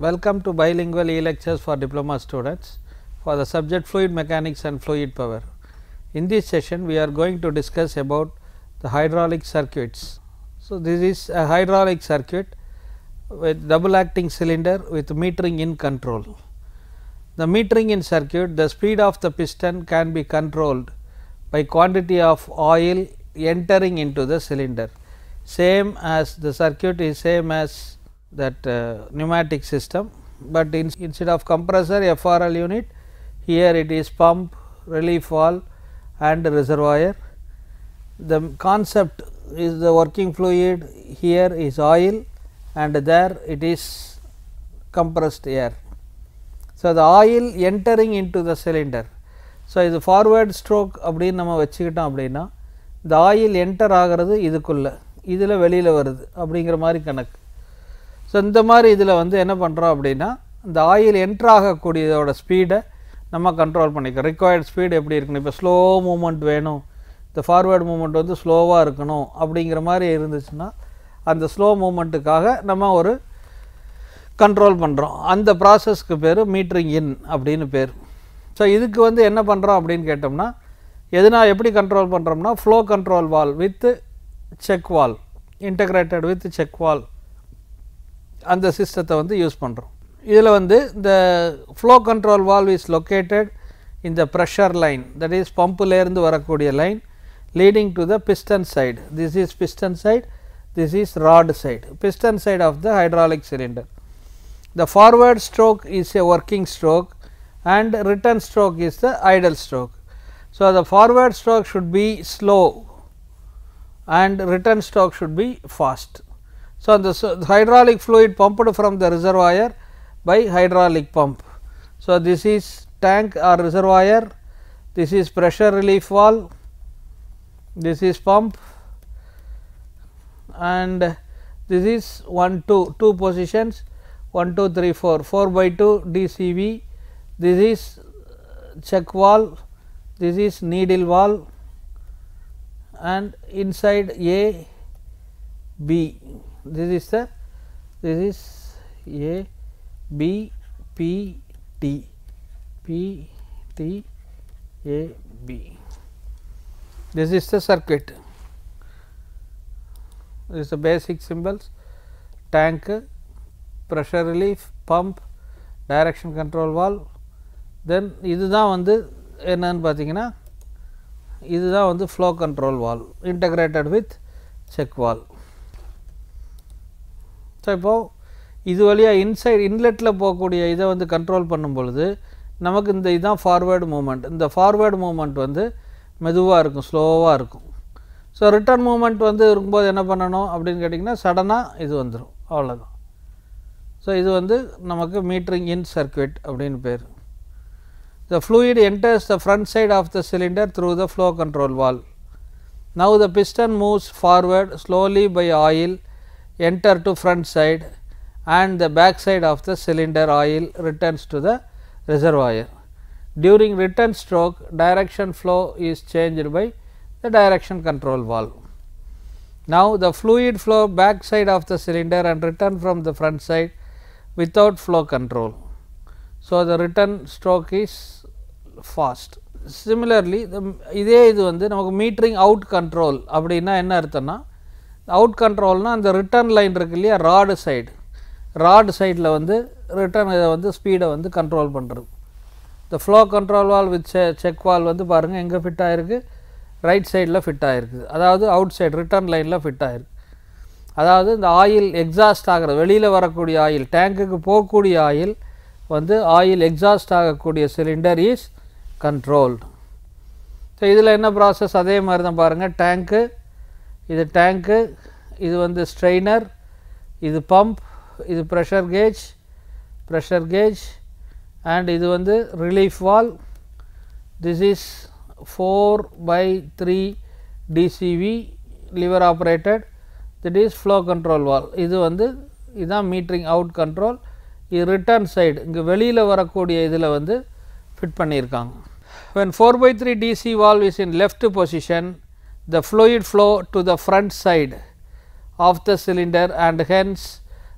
Welcome to bilingual e-lectures for diploma students for the subject fluid mechanics and fluid power. In this session, we are going to discuss about the hydraulic circuits. So, this is a hydraulic circuit with double acting cylinder with metering in control. The metering in circuit, the speed of the piston can be controlled by quantity of oil entering into the cylinder. Same as the circuit is same as that uh, pneumatic system, but in, instead of compressor FRL unit, here it is pump, relief valve and reservoir. The concept is the working fluid, here is oil and there it is compressed air. So, the oil entering into the cylinder. So இது forward stroke அப்படின்னு நம்ம வச்சுக்கிட்டோம் அப்படின்னா இந்த oil enter ஆகிறது இதுக்குள்ளே இதில் வெளியில் வருது அப்படிங்கிற மாதிரி கணக்கு ஸோ இந்த மாதிரி இதில் வந்து என்ன பண்ணுறோம் அப்படின்னா இந்த ஆயில் என்ட்ரு ஆகக்கூடியதோட ஸ்பீடை நம்ம கண்ட்ரோல் பண்ணிக்கிறோம் ரிக்வயர்ட் ஸ்பீடு எப்படி இருக்கணும் இப்போ ஸ்லோ மூமெண்ட் வேணும் இந்த ஃபார்வேர்டு மூமெண்ட் வந்து ஸ்லோவாக இருக்கணும் அப்படிங்கிற மாதிரி இருந்துச்சுன்னா அந்த ஸ்லோ மூமெண்ட்டுக்காக நம்ம ஒரு கண்ட்ரோல் பண்ணுறோம் அந்த ப்ராசஸ்க்கு பேர் மீட்ரிங் இன் அப்படின்னு பேர் ஸோ இதுக்கு வந்து என்ன பண்ணுறோம் அப்படின்னு கேட்டோம்னா எதுனா எப்படி கண்ட்ரோல் பண்ணுறோம்னா flow control valve with check valve integrated with check valve அந்த சிஸ்டத்தை வந்து யூஸ் பண்ணுறோம் இதில் வந்து இந்த flow control valve is located இந்த ப்ரெஷர் லைன் தட் இஸ் பம்புலேருந்து வரக்கூடிய line leading to the piston side this is piston side this is rod side piston side of the hydraulic cylinder the forward stroke is a working stroke and return stroke is the idle stroke. So, the forward stroke should be slow and return stroke should be fast. So, the, so the hydraulic fluid pumped from the reservoir by hydraulic pump. So, this is tank or reservoir, this is pressure relief valve, this is pump and this is 1 2 2 positions 1 2 3 4 4 by 2 DCV this is check valve this is needle valve and inside A B this is the this is A B P T P T A B this is the circuit this is the basic symbols tank pressure relief pump direction control valve then இதுதான் வந்து என்னன்னு பார்த்தீங்கன்னா இதுதான் வந்து flow control valve integrated with check valve so இப்போது இது வழியாக inside இன்லெட்டில் போகக்கூடிய இதை வந்து கண்ட்ரோல் பண்ணும் பொழுது நமக்கு இந்த இதுதான் ஃபார்வேர்டு மூமெண்ட் இந்த ஃபார்வேர்டு மூமெண்ட் வந்து மெதுவாக இருக்கும் ஸ்லோவாக இருக்கும் ஸோ ரிட்டர்ன் மூமெண்ட் வந்து இருக்கும்போது என்ன பண்ணணும் அப்படின்னு கேட்டிங்கன்னா சடனாக இது வந்துடும் அவ்வளோதான் ஸோ இது வந்து நமக்கு மீட்டரிங் இன் சர்க்யூட் அப்படின்னு பேர் the fluid enters the front side of the cylinder through the flow control valve now the piston moves forward slowly by oil enter to front side and the back side of the cylinder oil returns to the reservoir. During return stroke direction flow is changed by the direction control valve. Now, the fluid flow back side of the cylinder and return from the front side without flow control. So, the return stroke is fast. Similarly, the இதே இது வந்து நமக்கு metering out control அப்படின்னா என்ன அர்த்தம்னா out கண்ட்ரோல்னால் அந்த return line இருக்கு இல்லையா ராடு சைடு ராடு சைடில் வந்து ரிட்டர்ன் இதை வந்து ஸ்பீடை வந்து கண்ட்ரோல் பண்ணுறது இந்த ஃப்ளோ கண்ட்ரோல் வால் வித் செ செக் வால் வந்து பாருங்கள் எங்கே ஃபிட் ஆகிருக்கு ரைட் சைடில் ஃபிட் ஆகிருக்குது அதாவது அவுட் சைடு ரிட்டர்ன் லைனில் ஃபிட் ஆகிருக்கு அதாவது இந்த ஆயில் எக்ஸாஸ்ட் ஆகிறது வெளியில் வரக்கூடிய ஆயில் டேங்குக்கு போகக்கூடிய ஆயில் வந்து ஆயில் எக்ஸாஸ்ட் ஆகக்கூடிய சிலிண்டர் இஸ் கண்ட்ரோல்டு ஸோ இதில் என்ன ப்ராசஸ் அதே மாதிரி தான் பாருங்கள் டேங்க்கு இது டேங்க்கு இது வந்து ஸ்ட்ரெயினர் இது பம்ப் இது pressure gauge pressure gauge and இது வந்து relief valve this is four by three DCV lever operated that is flow control valve இது வந்து இதுதான் மீட்ரிங் அவுட் கண்ட்ரோல் இது ரிட்டர்ன் சைடு இங்கே வெளியில் வரக்கூடிய இதில் வந்து ஃபிட் பண்ணியிருக்காங்க when 4 by 3 DC valve is in left position the fluid flow to the front side of the cylinder and hence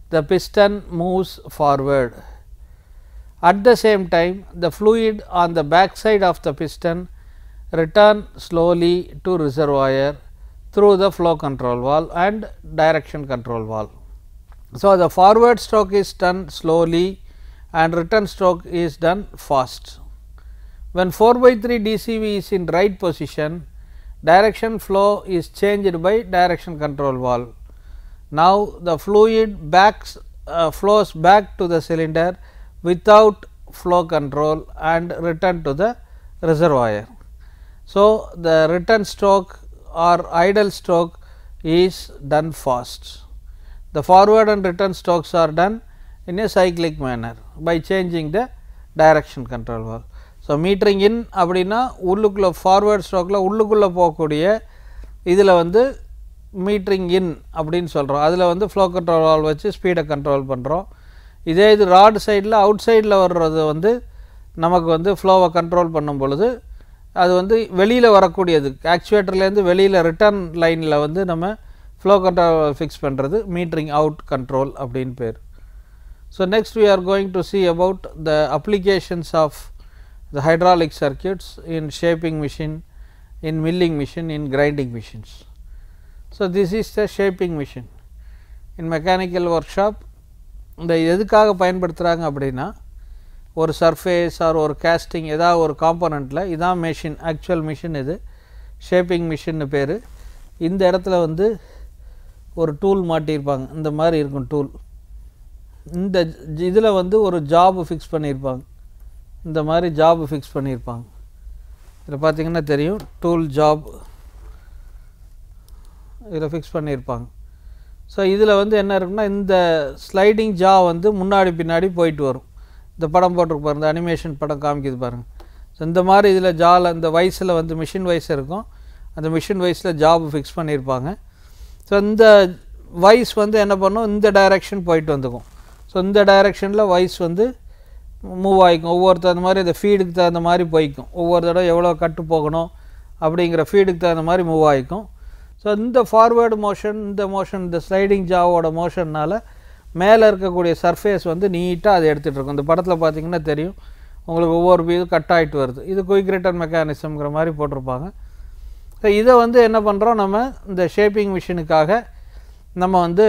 the piston moves forward. At the same time, the fluid on the back side of the piston return slowly to reservoir through the flow control valve and direction control valve. So, the forward stroke is done slowly and return stroke is done fast. When 4 by 3 DCV is in right position, direction flow is changed by direction control valve. Now, the fluid backs uh, flows back to the cylinder without flow control and return to the reservoir. So, the return stroke or idle stroke is done fast. The forward and return strokes are done in a cyclic manner by changing the direction control valve. So metering in அப்படின்னா உள்ளுக்குள்ளே forward ஸ்ட்ரோக்கில் உள்ளுக்குள்ளே போகக்கூடிய இதில் வந்து metering இன் அப்படின்னு சொல்கிறோம் அதில் வந்து ஃப்ளோ கண்ட்ரோல் வால் வச்சு ஸ்பீடை கண்ட்ரோல் பண்ணுறோம் இதே இது ராடு சைடில் அவுட் சைடில் வர்றது வந்து நமக்கு வந்து ஃப்ளோவை கண்ட்ரோல் பண்ணும் பொழுது அது வந்து வெளியில் வரக்கூடியது ஆக்சுவேட்டர்லேருந்து வெளியில் ரிட்டர்ன் லைனில் வந்து நம்ம ஃப்ளோ கண்ட்ரோல் ஃபிக்ஸ் பண்ணுறது மீட்டரிங் அவுட் கண்ட்ரோல் அப்படின்னு பேர் so next we are going to see about the applications of the hydraulic circuits in shaping machine, in milling machine, in grinding machines. So, this is the shaping machine. In mechanical workshop, இந்த எதுக்காக பயன்படுத்துகிறாங்க அப்படின்னா ஒரு surface R ஒரு casting ஏதாவது ஒரு காம்போனண்ட்டில் இதான் மிஷின் ஆக்சுவல் மிஷின் இது ஷேப்பிங் மிஷின்னு பேர் இந்த இடத்துல வந்து ஒரு டூல் மாட்டியிருப்பாங்க இந்த மாதிரி இருக்கும் டூல் இந்த இதில் வந்து ஒரு ஜாப் ஃபிக்ஸ் பண்ணியிருப்பாங்க இந்த மாதிரி ஜாப் ஃபிக்ஸ் பண்ணியிருப்பாங்க இதில் பார்த்தீங்கன்னா தெரியும் டூல் ஜாப் இதில் ஃபிக்ஸ் பண்ணியிருப்பாங்க ஸோ இதில் வந்து என்ன இருக்குன்னா இந்த ஸ்லைடிங் ஜா வந்து முன்னாடி பின்னாடி போயிட்டு வரும் இந்த படம் போட்டிருக்கு பாருங்க இந்த அனிமேஷன் படம் காமிக்குது பாருங்கள் ஸோ இந்த மாதிரி இதில் ஜாவில் இந்த வயசில் வந்து மிஷின் வயசு இருக்கும் அந்த மிஷின் வயசில் ஜாப் ஃபிக்ஸ் பண்ணியிருப்பாங்க ஸோ இந்த வைஸ் வந்து என்ன பண்ணும் இந்த டைரெக்ஷன் போயிட்டு வந்துக்கும் ஸோ இந்த டைரெக்ஷனில் வைஸ் வந்து மூவ் ஆகிக்கும் ஒவ்வொரு தகுந்த மாதிரி இந்த ஃபீடுக்கு தகுந்த மாதிரி போய்க்கும் ஒவ்வொரு தடவை எவ்வளோ கட்டு போகணும் அப்படிங்கிற ஃபீடுக்கு தகுந்த மாதிரி மூவ் ஆகிக்கும் ஸோ இந்த ஃபார்வேர்டு மோஷன் இந்த மோஷன் இந்த ஸ்லைடிங் ஜாவோட மோஷன்னால் மேலே இருக்கக்கூடிய சர்ஃபேஸ் வந்து நீட்டாக அதை எடுத்துகிட்டு இருக்கும் இந்த படத்தில் பார்த்தீங்கன்னா தெரியும் உங்களுக்கு ஒவ்வொரு இது கட் ஆகிட்டு வருது இது குயிக் ரிட்டர்ன் மெக்கானிசம்ங்கிற மாதிரி போட்டிருப்பாங்க ஸோ இதை வந்து என்ன பண்ணுறோம் நம்ம இந்த ஷேப்பிங் மிஷினுக்காக நம்ம வந்து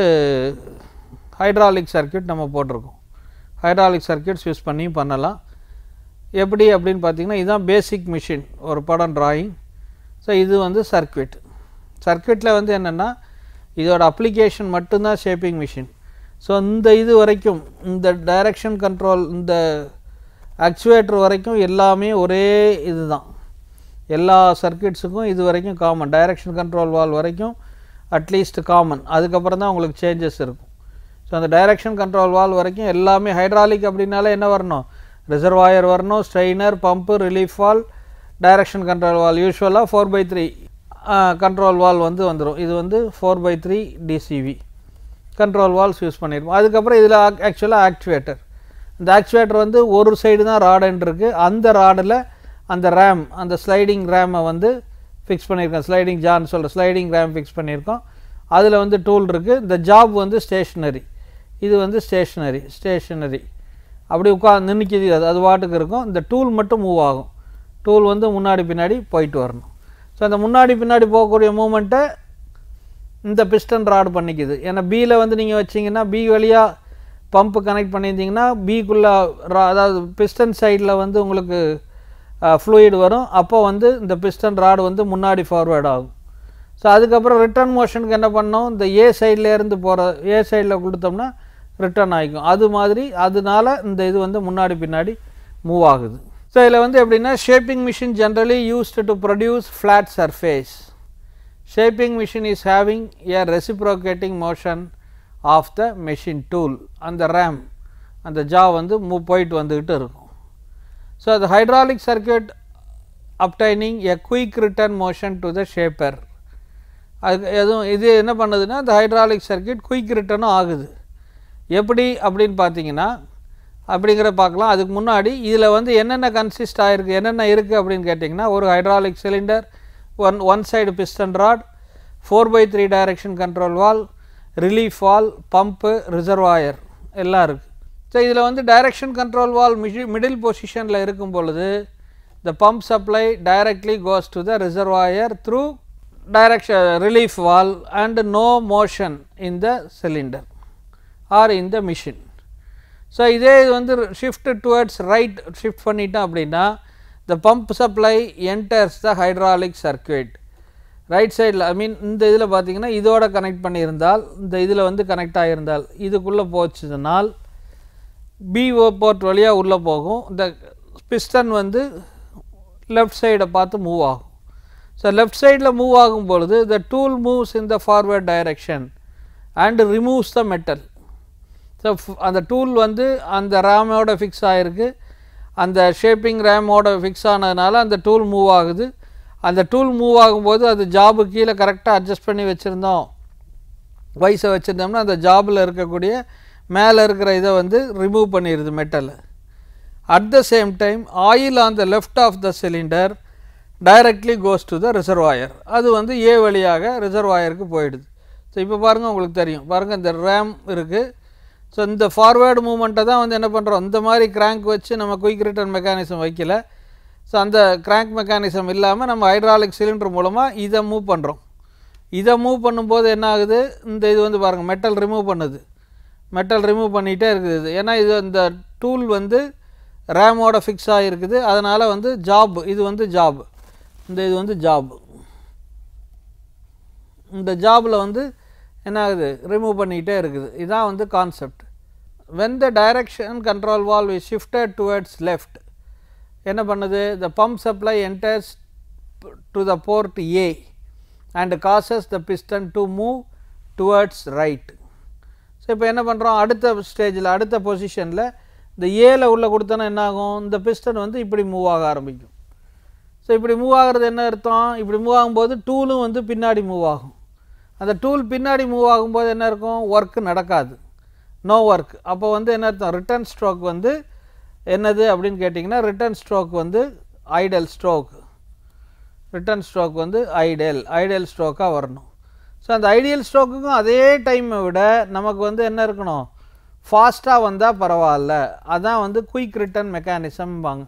ஹைட்ராலிக் சர்க்கியூட் நம்ம போட்டிருக்கோம் ஹைட்ராலிக் சர்க்கியூட்ஸ் யூஸ் பண்ணி பண்ணலாம் எப்படி அப்படின்னு பார்த்தீங்கன்னா இதுதான் பேசிக் மிஷின் ஒரு படம் ட்ராயிங் ஸோ இது வந்து சர்க்கியூட் சர்க்கியூட்டில் வந்து என்னென்னா இதோட அப்ளிகேஷன் மட்டும்தான் ஷேப்பிங் மிஷின் ஸோ இந்த இது வரைக்கும் இந்த டைரக்ஷன் கண்ட்ரோல் இந்த ஆக்சுவேட்டர் வரைக்கும் எல்லாமே ஒரே இது தான் எல்லா சர்க்கியூட்ஸுக்கும் இது வரைக்கும் காமன் டைரக்ஷன் கண்ட்ரோல் வால் வரைக்கும் அட்லீஸ்ட் காமன் அதுக்கப்புறம் தான் உங்களுக்கு சேஞ்சஸ் இருக்கும் ஸோ அந்த டைரக்ஷன் கண்ட்ரோல் வால் வரைக்கும் எல்லாமே ஹைட்ராலிக் அப்படின்னாலே என்ன வரணும் ரிசர்வாயர் வரணும் strainer pump relief valve direction control valve யூஸ்வலாக four by three control valve வந்து வந்துடும் இது வந்து four by three DCV control valves use பண்ணியிருப்போம் அதுக்கப்புறம் இதில் ஆக்சுவலாக ஆக்சுவேட்டர் இந்த ஆக்சுவேட்டர் வந்து ஒரு சைடு தான் ராடுன்னு இருக்குது அந்த ராடில் அந்த ரேம் அந்த ஸ்லைடிங் ரேமை வந்து ஃபிக்ஸ் பண்ணியிருக்கோம் ஸ்லைடிங் ஜான்னு சொல்கிற ஸ்லைடிங் ரேம் ஃபிக்ஸ் பண்ணியிருக்கோம் அதில் வந்து டூல் இருக்குது இந்த ஜாப் வந்து ஸ்டேஷ்னரி இது வந்து ஸ்டேஷ்னரி ஸ்டேஷ்னரி அப்படி உட்காந்து நின்றுக்கிது அது அது வாட்டுக்கு இருக்கும் இந்த டூல் மட்டும் மூவ் ஆகும் டூல் வந்து முன்னாடி பின்னாடி போயிட்டு வரணும் ஸோ அந்த முன்னாடி பின்னாடி போகக்கூடிய மூமெண்ட்டை இந்த பிஸ்டன் ராடு பண்ணிக்குது ஏன்னா பியில் வந்து நீங்கள் வச்சிங்கன்னா பி வழியாக பம்பு கனெக்ட் பண்ணியிருந்தீங்கன்னா பிக்குள்ளே அதாவது பிஸ்டன் சைடில் வந்து உங்களுக்கு ஃப்ளூயிட் வரும் அப்போ வந்து இந்த பிஸ்டன் ராடு வந்து முன்னாடி ஃபார்வேர்ட் ஆகும் ஸோ அதுக்கப்புறம் ரிட்டர்ன் மோஷனுக்கு என்ன பண்ணோம் இந்த ஏ சைட்லேருந்து போகிற ஏ சைடில் கொடுத்தோம்னா ரிட்டர்ன் ஆகிக்கும் அது மாதிரி அதனால இந்த இது வந்து முன்னாடி பின்னாடி மூவ் ஆகுது ஸோ இதில் வந்து எப்படின்னா shaping machine generally used to produce flat surface shaping machine is having a reciprocating motion of the machine tool அந்த ரேம் அந்த ஜா வந்து மூவ் போயிட்டு வந்துக்கிட்டு இருக்கும் so the hydraulic circuit obtaining a quick return motion to the shaper அதுக்கு எதுவும் இது என்ன பண்ணுதுன்னா இந்த ஹைட்ராலிக் சர்க்கியூட் குயிக் ரிட்டர்னும் ஆகுது எப்படி அப்படின்னு பார்த்தீங்கன்னா அப்படிங்கிற பார்க்கலாம் அதுக்கு முன்னாடி இதில் வந்து என்னென்ன கன்சிஸ்ட் ஆகிருக்கு என்னென்ன இருக்குது அப்படின்னு கேட்டிங்கன்னா ஒரு hydraulic cylinder one one side piston rod four by three direction control valve relief valve pump reservoir எல்லாம் இருக்குது ஸோ இதில் வந்து டைரக்ஷன் கண்ட்ரோல் வால் மிடி மிடில் பொசிஷனில் இருக்கும் பொழுது the pump supply directly goes to the reservoir through direction relief valve and no motion in the cylinder or in the machine. So இதே இது வந்து ஷிஃப்ட் டுவர்ட்ஸ் ரைட் ஷிஃப்ட் பண்ணிட்டோம் அப்படின்னா the pump supply enters the hydraulic circuit right சைடில் I மீன் இந்த இதில் பார்த்தீங்கன்னா இதோட கனெக்ட் பண்ணியிருந்தால் இந்த இதில் வந்து கனெக்ட் ஆகியிருந்தால் இதுக்குள்ளே போச்சுனால் பிஓ போர்ட் வழியாக உள்ளே போகும் இந்த பிஸ்டன் வந்து லெஃப்ட் சைடை பார்த்து மூவ் ஆகும் ஸோ லெஃப்ட் சைடில் மூவ் ஆகும் பொழுது the tool moves in the forward direction and removes the metal so அந்த டூல் வந்து அந்த ரேமோட ஃபிக்ஸ் ஆகிருக்கு அந்த ஷேப்பிங் ரேமோட ஃபிக்ஸ் ஆனதுனால அந்த டூல் மூவ் ஆகுது அந்த டூல் மூவ் ஆகும்போது அது ஜாபு கீழே கரெக்டாக அட்ஜஸ்ட் பண்ணி வச்சுருந்தோம் வயசை வச்சுருந்தோம்னா அந்த ஜாபில் இருக்கக்கூடிய மேலே இருக்கிற இதை வந்து ரிமூவ் பண்ணிடுது மெட்டலை at the same time oil on the left of the cylinder directly goes to the reservoir அது வந்து ஏ வழியாக ரிசர்வாயருக்கு போயிடுது ஸோ இப்போ பாருங்கள் உங்களுக்கு தெரியும் பாருங்கள் இந்த ரேம் இருக்குது ஸோ இந்த ஃபார்வேர்டு மூமெண்ட்டை தான் வந்து என்ன பண்ணுறோம் இந்த மாதிரி கிராங்க் வச்சு நம்ம குயிக் ரிட்டர்ன் மெக்கானிசம் வைக்கல ஸோ அந்த கிராங்க் மெக்கானிசம் இல்லாமல் நம்ம ஹைட்ராலிக் சிலிண்டர் மூலமாக இதை மூவ் பண்ணுறோம் இதை மூவ் பண்ணும்போது என்ன ஆகுது இந்த இது வந்து பாருங்கள் மெட்டல் ரிமூவ் பண்ணுது மெட்டல் ரிமூவ் பண்ணிகிட்டே இருக்குது இது ஏன்னா இது இந்த டூல் வந்து ரேமோட ஃபிக்ஸ் ஆகிருக்குது அதனால் வந்து ஜாப் இது வந்து ஜாப் இந்த இது வந்து ஜாப் இந்த ஜாபில் வந்து என்ன ஆகுது ரிமூவ் பண்ணிக்கிட்டே இருக்குது இதுதான் வந்து concept when the direction control valve is shifted towards left என்ன பண்ணுது the pump supply enters to the port A and causes the piston to move towards right so இப்போ என்ன பண்ணுறோம் அடுத்த ஸ்டேஜில் அடுத்த பொசிஷனில் இந்த ஏல உள்ளே கொடுத்தோன்னா என்ன ஆகும் இந்த பிஸ்டன் வந்து இப்படி மூவ் ஆக ஆரம்பிக்கும் ஸோ இப்படி மூவ் ஆகிறது என்ன அர்த்தம் இப்படி மூவ் ஆகும்போது டூலும் வந்து பின்னாடி மூவ் ஆகும் அந்த டூல் பின்னாடி மூவ் ஆகும்போது என்ன இருக்கும் ஒர்க்கு நடக்காது நோ ஒர்க் அப்போ வந்து என்ன அர்த்தம் ரிட்டர்ன் ஸ்ட்ரோக் வந்து என்னது அப்படின்னு கேட்டிங்கன்னா ரிட்டர்ன் ஸ்ட்ரோக் வந்து ஐடல் ஸ்ட்ரோக் ரிட்டர்ன் ஸ்ட்ரோக் வந்து ஐடல் ஐடல் ஸ்ட்ரோக்காக வரணும் ஸோ அந்த ஐடியல் ஸ்ட்ரோக்குக்கும் அதே டைமை விட நமக்கு வந்து என்ன இருக்கணும் ஃபாஸ்ட்டாக வந்தால் பரவாயில்ல அதான் வந்து குயிக் ரிட்டர்ன் மெக்கானிசம்பாங்க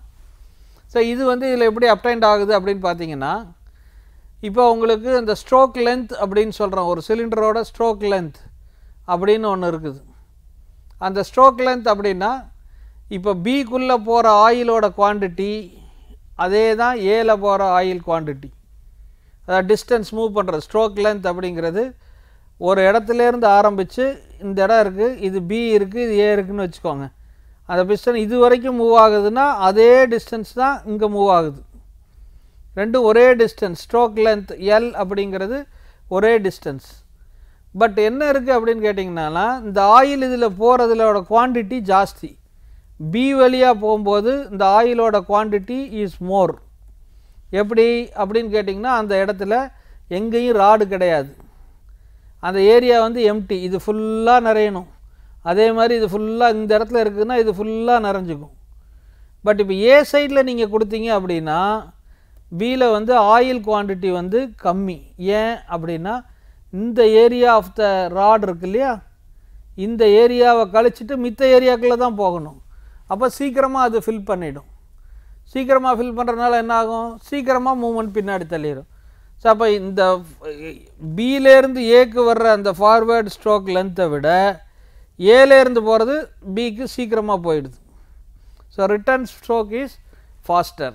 ஸோ இது வந்து இதில் எப்படி அப்டைண்ட் ஆகுது அப்படின்னு பார்த்தீங்கன்னா இப்போ உங்களுக்கு இந்த ஸ்ட்ரோக் லென்த் அப்படின்னு சொல்கிறோம் ஒரு சிலிண்டரோட ஸ்ட்ரோக் லென்த் அப்படின்னு ஒன்று இருக்குது அந்த ஸ்ட்ரோக் லென்த் அப்படின்னா இப்போ பிக்குள்ளே போகிற ஆயிலோட குவான்டிட்டி அதே தான் ஏல போகிற ஆயில் குவான்டிட்டி அதாவது டிஸ்டன்ஸ் மூவ் பண்ணுற ஸ்ட்ரோக் லென்த் அப்படிங்கிறது ஒரு இடத்துலேருந்து ஆரம்பித்து இந்த இடம் இருக்குது இது பி இருக்குது இது ஏ இருக்குதுன்னு வச்சுக்கோங்க அந்த பிஸ்டன் இது வரைக்கும் மூவ் ஆகுதுன்னா அதே டிஸ்டன்ஸ் தான் இங்கே மூவ் ஆகுது ரெண்டும் ஒரே டிஸ்டன்ஸ் ஸ்ட்ரோக் லென்த் எல் அப்படிங்கிறது ஒரே டிஸ்டன்ஸ் பட் என்ன இருக்குது அப்படின்னு கேட்டிங்கனால இந்த ஆயில் இதில் போகிறதுலோட குவான்டிட்டி ஜாஸ்தி பி வழியாக போகும்போது இந்த ஆயிலோட குவான்டிட்டி இஸ் மோர் எப்படி அப்படின்னு கேட்டிங்கன்னா அந்த இடத்துல எங்கேயும் ராடு கிடையாது அந்த ஏரியா வந்து எம்டி இது ஃபுல்லாக நிறையணும் அதே மாதிரி இது ஃபுல்லாக இந்த இடத்துல இருக்குதுன்னா இது ஃபுல்லாக நிறைஞ்சிக்கும் பட் இப்போ ஏ சைடில் நீங்கள் கொடுத்தீங்க அப்படின்னா பியில் வந்து ஆயில் குவான்டிட்டி வந்து கம்மி ஏன் அப்படின்னா இந்த ஏரியா ஆஃப் த ராட் இருக்கு இல்லையா இந்த ஏரியாவை கழிச்சிட்டு மித்த ஏரியாக்குள்ளே தான் போகணும் அப்போ சீக்கிரமாக அது ஃபில் பண்ணிடும் சீக்கிரமாக ஃபில் பண்ணுறதுனால என்ன ஆகும் சீக்கிரமாக மூமெண்ட் பின்னாடி தள்ளிடும் ஸோ அப்போ இந்த பியிலேருந்து ஏக்கு வர்ற அந்த ஃபார்வேர்டு ஸ்ட்ரோக் லென்த்தை விட ஏலேருந்து போகிறது பிக்கு சீக்கிரமாக போயிடுது so return stroke is faster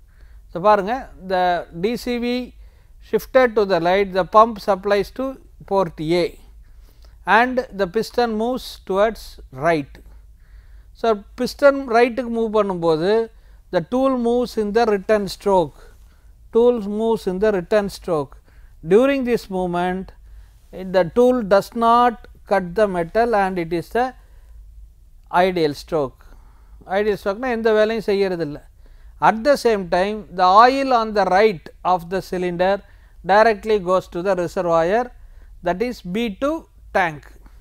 so பாருங்கள் the DCV shifted to the right the pump supplies to port A and the piston moves towards right. So, piston ரைட்டுக்கு மூவ் பண்ணும்போது the tool moves in the return stroke tool moves in the return stroke during this movement the tool does not cut the metal and it is the ideal stroke ideal stroke னா எந்த வேலையும் செய்யறதில்லை at the same time the oil on the right of the cylinder directly goes to the reservoir that is B2 tank.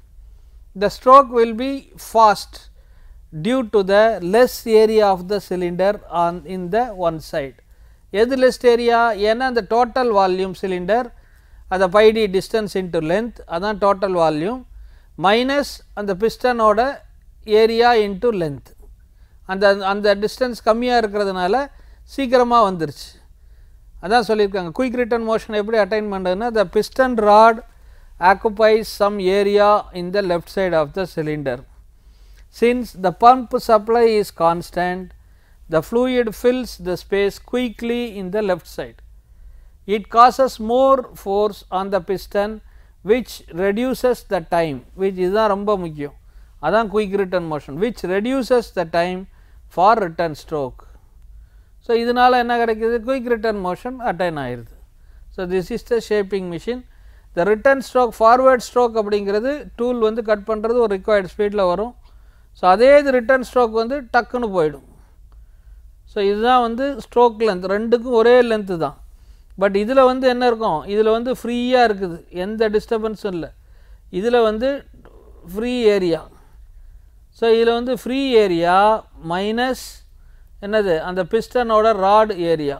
The stroke will be fast due to the less area of the cylinder on in the one side. எது least area ஏன்னா அந்த total volume cylinder அந்த பைடி distance into length அதான் total volume minus அந்த பிஸ்டனோட area into length அந்த அந்த டிஸ்டன்ஸ் கம்மியாக இருக்கிறதுனால சீக்கிரமாக வந்துருச்சு அதான் சொல்லியிருக்காங்க குயிக் ரிட்டர்ன் மோஷன் எப்படி அட்டைன் பண்ணுறதுன்னா the piston rod occupies some area in the left side of the cylinder since the pump supply is constant the fluid fills the space quickly in the left side. It causes more force on the piston which reduces the time which இதுதான் ரொம்ப முக்கியம் அதான் quick return motion which reduces the time for return stroke. So இதனால் என்ன கிடைக்கிது quick return motion attain ஆயிடுது so this is the shaping machine the return stroke forward stroke அப்படிங்கிறது tool வந்து கட் பண்ணுறது ஒரு ரிக்வயர்ட் ஸ்பீடில் வரும் ஸோ அதே இது ரிட்டர்ன் ஸ்ட்ரோக் வந்து டக்குன்னு போயிடும் ஸோ இதுதான் வந்து ஸ்ட்ரோக் லென்த் ரெண்டுக்கும் ஒரே லென்த்து தான் பட் இதில் வந்து என்ன இருக்கும் இதில் வந்து ஃப்ரீயாக இருக்குது எந்த டிஸ்டர்பன்ஸும் இல்லை இதில் வந்து ஃப்ரீ ஏரியா ஸோ இதில் வந்து ஃப்ரீ ஏரியா மைனஸ் என்னது அந்த பிஸ்டனோட ராட் ஏரியா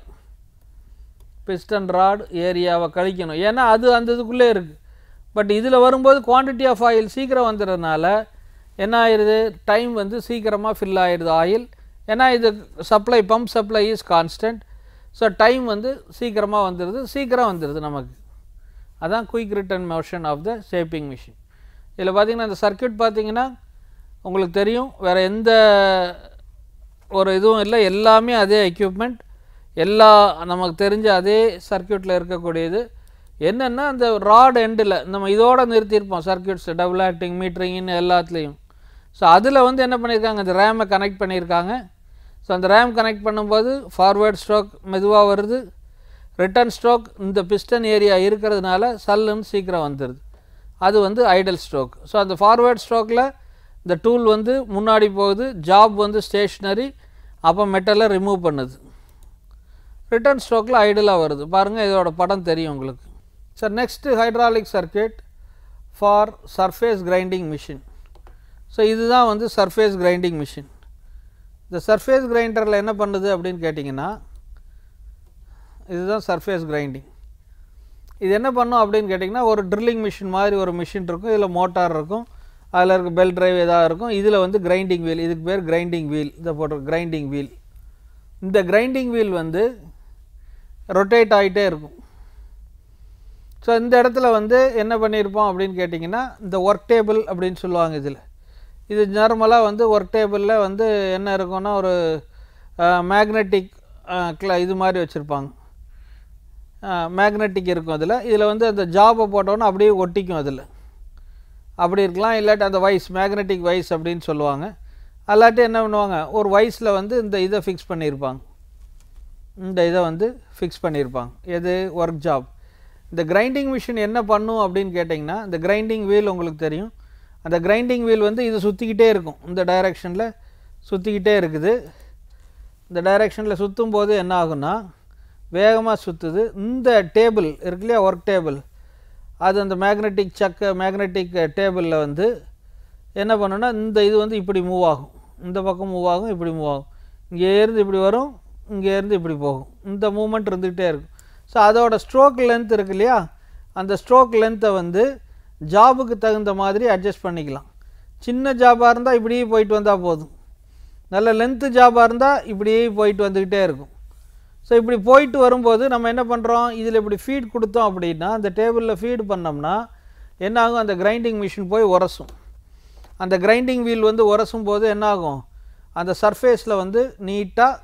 பிஸ்டன் ராட் ஏரியாவை கழிக்கணும் ஏன்னா அது அந்த இதுக்குள்ளே இருக்குது பட் இதில் வரும்போது குவான்டிட்டி ஆஃப் ஆயில் சீக்கிரம் வந்துடுறதுனால என்ன ஆயிடுது டைம் வந்து சீக்கிரமாக ஃபில் ஆயிடுது ஆயில் ஏன்னா இது supply pump supply is constant so time வந்து சீக்கிரமாக வந்துடுது சீக்கிரம் வந்துடுது நமக்கு அதான் quick return motion of the shaping machine இதில் பார்த்தீங்கன்னா இந்த சர்க்கியூட் பார்த்தீங்கன்னா உங்களுக்கு தெரியும் வேறு எந்த ஒரு இதுவும் இல்லை எல்லாமே அதே எக்யூப்மெண்ட் எல்லா நமக்கு தெரிஞ்ச அதே சர்க்கியூட்டில் இருக்கக்கூடியது என்னென்னா அந்த ராட் எண்டில் நம்ம இதோடு நிறுத்தியிருப்போம் சர்க்கியூட்ஸ் டபுள் ஆக்டிங் மீட்டரிங்னு எல்லாத்துலேயும் ஸோ அதில் வந்து என்ன பண்ணியிருக்காங்க அந்த ரேமை கனெக்ட் பண்ணியிருக்காங்க ஸோ அந்த ரேம் கனெக்ட் பண்ணும்போது ஃபார்வேர்ட் ஸ்ட்ரோக் மெதுவாக வருது ரிட்டர்ன் ஸ்ட்ரோக் இந்த பிஸ்டன் ஏரியா இருக்கிறதுனால சல்லுன்னு சீக்கிரம் வந்துடுது அது வந்து ஐடல் ஸ்ட்ரோக் ஸோ அந்த ஃபார்வேர்ட் ஸ்ட்ரோக்கில் இந்த டூல் வந்து முன்னாடி போகுது ஜாப் வந்து ஸ்டேஷ்னரி அப்போ மெட்டலை ரிமூவ் பண்ணுது ரிட்டர்ன் ஸ்ட்ரோக்கில் ஐடலாக வருது பாருங்கள் இதோட படம் தெரியும் உங்களுக்கு sir next hydraulic circuit for surface grinding machine so இதுதான் வந்து சர்ஃபேஸ் கிரைண்டிங் மிஷின் இந்த சர்ஃபேஸ் கிரைண்டரில் என்ன பண்ணுது அப்படின்னு கேட்டிங்கன்னா இதுதான் சர்ஃபேஸ் கிரைண்டிங் இது என்ன பண்ணும் அப்படின்னு கேட்டிங்கன்னா ஒரு ட்ரில்லிங் மிஷின் மாதிரி ஒரு மிஷின் இருக்கும் இதில் மோட்டார் இருக்கும் அதில் இருக்க பெல் டிரைவ் எதாவது இருக்கும் இதில் வந்து கிரைண்டிங் வீல் இதுக்கு பேர் கிரைண்டிங் வீல் இதை போட்டு கிரைண்டிங் வீல் இந்த கிரைண்டிங் வீல் வந்து ரொட்டேட் ஆகிட்டே இருக்கும் ஸோ இந்த இடத்துல வந்து என்ன பண்ணியிருப்போம் அப்படின்னு கேட்டிங்கன்னா இந்த ஒர்க் டேபிள் அப்படின்னு சொல்லுவாங்க இதில் இது நார்மலாக வந்து ஒர்க் டேபிளில் வந்து என்ன இருக்கும்னா ஒரு மேக்னெட்டிக் க்ள இது மாதிரி வச்சுருப்பாங்க மேக்னெட்டிக் இருக்கும் அதில் இதில் வந்து அந்த ஜாபை போட்டோன்னா அப்படியே ஒட்டிக்கும் அதில் அப்படி இருக்கலாம் இல்லாட்டி அந்த வைஸ் மேக்னெட்டிக் வைஸ் அப்படின்னு சொல்லுவாங்க அல்லாட்டி என்ன பண்ணுவாங்க ஒரு வைஸில் வந்து இந்த இதை ஃபிக்ஸ் பண்ணியிருப்பாங்க இந்த இதை வந்து ஃபிக்ஸ் பண்ணியிருப்பாங்க எது ஒர்க் ஜாப் இந்த கிரைண்டிங் மிஷின் என்ன பண்ணும் அப்படின்னு கேட்டிங்கன்னா இந்த கிரைண்டிங் வீல் உங்களுக்கு தெரியும் அந்த கிரைண்டிங் வீல் வந்து இது சுற்றிக்கிட்டே இருக்கும் இந்த டைரெக்ஷனில் சுற்றிக்கிட்டே இருக்குது இந்த டைரெக்ஷனில் சுற்றும் போது என்ன ஆகுன்னா வேகமாக சுற்றுது இந்த டேபிள் இருக்கு இல்லையா ஒர்க் டேபிள் அது அந்த மேக்னெட்டிக் சக்க மேக்னெட்டிக் டேபிளில் வந்து என்ன பண்ணுன்னா இந்த இது வந்து இப்படி மூவ் ஆகும் இந்த பக்கம் மூவ் ஆகும் இப்படி மூவ் ஆகும் இங்கேருந்து இப்படி வரும் இங்கேருந்து இப்படி போகும் இந்த மூமெண்ட் இருந்துக்கிட்டே இருக்கும் ஸோ அதோட ஸ்ட்ரோக் லென்த் இருக்கு இல்லையா அந்த ஸ்ட்ரோக் லென்த்தை வந்து ஜாபுக்கு தகுந்த மாதிரி அட்ஜஸ்ட் பண்ணிக்கலாம் சின்ன ஜாபாக இருந்தால் இப்படியே போயிட்டு வந்தால் போதும் நல்ல லென்த்து ஜாபாக இருந்தால் இப்படியே போயிட்டு வந்துக்கிட்டே இருக்கும் ஸோ இப்படி போயிட்டு வரும்போது நம்ம என்ன பண்ணுறோம் இதில் இப்படி ஃபீட் கொடுத்தோம் அப்படின்னா அந்த டேபிளில் ஃபீட் பண்ணோம்னா என்ன ஆகும் அந்த கிரைண்டிங் மிஷின் போய் உரசும் அந்த கிரைண்டிங் வீல் வந்து உரசும் போது என்ன ஆகும் அந்த சர்ஃபேஸில் வந்து நீட்டாக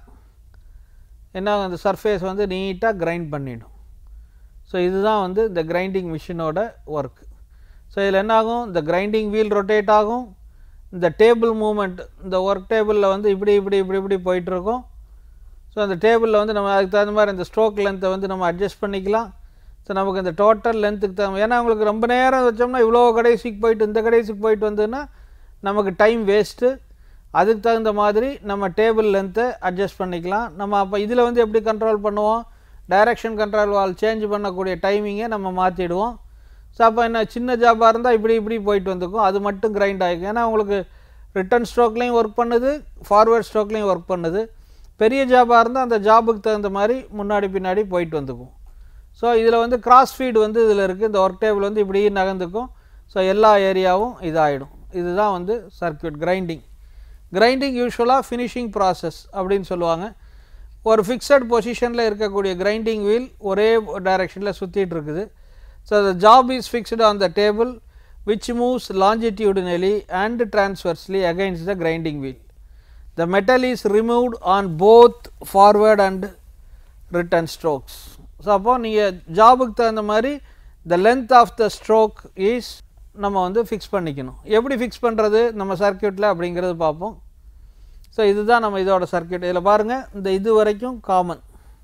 என்ன ஆகும் அந்த சர்ஃபேஸ் வந்து நீட்டாக கிரைண்ட் பண்ணிடும் ஸோ இதுதான் வந்து இந்த கிரைண்டிங் மிஷினோட ஒர்க் ஸோ இதில் என்ன ஆகும் இந்த கிரைண்டிங் வீல் ரொட்டேட் ஆகும் இந்த டேபிள் மூமெண்ட் இந்த ஒர்க் டேபிளில் வந்து இப்படி இப்படி இப்படி இப்படி போயிட்டுருக்கும் ஸோ அந்த டேபிளில் வந்து நம்ம அதுக்கு தகுந்த மாதிரி இந்த ஸ்ட்ரோக் லென்த்தை வந்து நம்ம அட்ஜஸ்ட் பண்ணிக்கலாம் ஸோ நமக்கு இந்த டோட்டல் லென்த்துக்கு தகுந்த ஏன்னா உங்களுக்கு ரொம்ப நேரம் வச்சோம்னா இவ்வளோ கடைசிக்கு போயிட்டு இந்த கடைசிக்கு போயிட்டு வந்ததுன்னா நமக்கு டைம் வேஸ்ட்டு அதுக்கு தகுந்த மாதிரி நம்ம டேபிள் லென்த்தை அட்ஜஸ்ட் பண்ணிக்கலாம் நம்ம அப்போ இதில் வந்து எப்படி கண்ட்ரோல் பண்ணுவோம் டைரக்ஷன் கண்ட்ரோல் வால் சேஞ்ச் பண்ணக்கூடிய டைமிங்கை நம்ம மாற்றிடுவோம் ஸோ அப்போ என்ன சின்ன ஜாபாக இருந்தால் இப்படி இப்படி போயிட்டு வந்துக்கும் அது மட்டும் கிரைண்ட் ஆகிக்கும் ஏன்னா உங்களுக்கு ரிட்டர்ன் ஸ்ட்ரோக்லேயும் ஒர்க் பண்ணுது ஃபார்வேர்ட் ஸ்ட்ரோக்லேயும் ஒர்க் பண்ணுது பெரிய ஜாபாக இருந்தால் அந்த ஜாபுக்கு தகுந்த மாதிரி முன்னாடி பின்னாடி போயிட்டு வந்துக்கும் ஸோ இதில் வந்து கிராஸ் ஃபீடு வந்து இதில் இருக்குது இந்த ஒர்க் டேபிள் வந்து இப்படி நகர்ந்துக்கும் ஸோ எல்லா ஏரியாவும் இதாகிடும் இதுதான் வந்து சர்க்கியூட் கிரைண்டிங் கிரைண்டிங் யூஸ்வலாக ஃபினிஷிங் ப்ராசஸ் அப்படின்னு சொல்லுவாங்க ஒரு ஃபிக்ஸட் பொசிஷனில் இருக்கக்கூடிய கிரைண்டிங் வீல் ஒரே டைரெக்ஷனில் சுற்றிட்டு இருக்குது so the job is fixed on the table which moves longitudinally and transversely against the grinding wheel. The metal is removed on both forward and return strokes. So அப்போ நீங்கள் ஜாபுக்கு தகுந்த மாதிரி the length of the stroke is நம்ம வந்து fix பண்ணிக்கணும் எப்படி fix பண்ணுறது நம்ம சர்க்கியூட்டில் அப்படிங்கிறது பார்ப்போம் ஸோ இதுதான் நம்ம இதோட சர்க்கியூட் இதில் பாருங்கள் இந்த இது வரைக்கும் காமன்